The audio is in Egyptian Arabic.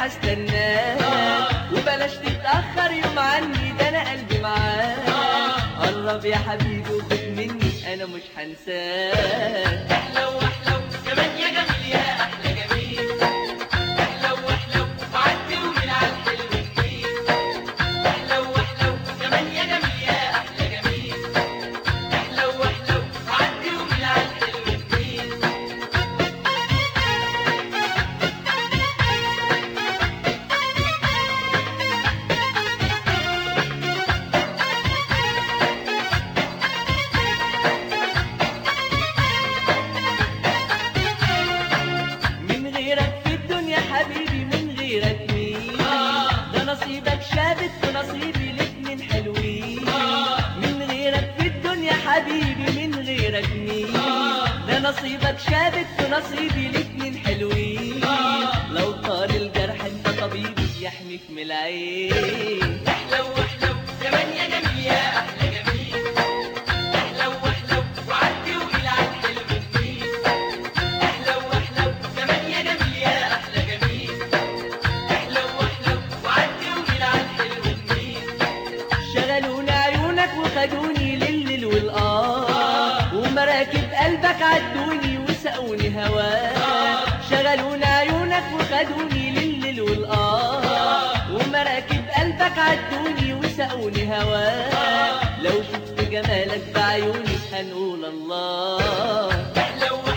هستناك وبلاش تتأخر يوم عني ده أنا قلبي معاك قرب يا حبيبي وخد مني أنا مش هنساك احلو واحلو كمان يا جميل يا احلى جميل احلو واحلو وعدي ومن على الحلو كتير احلو واحلو كمان يا جميل يا احلى جميل احلو واحلو وعدي ومن على الحلو كتير من غيرك في الدنيا حبيبي من غيرك مين ده نصيبك شابت ونصيبي الاتنين حلوين من غيرك في الدنيا حبيبي من غيرك مين ده نصيبك شابت ونصيبي الاتنين حلوين لو طال الجرح انت طبيبي يحميك من العين احلو واحلو كمان يا جميل يا احلى جميل احلو واحلو وعدي ومن على الحلو كتير احلو واحلو كمان يا جميل يا احلى جميل احلو واحلو وعدي ومن على الحلو كتير شغلوني عيونك وخدوني للليل والقار ومراكب قلبك عدوني وسقوني هواك شغلوني عيونك وخدوني للليل والقار ومراكب قلبك عدوني وسقوني هواك لو شفت جمالك بعيوني هنقول الله احلو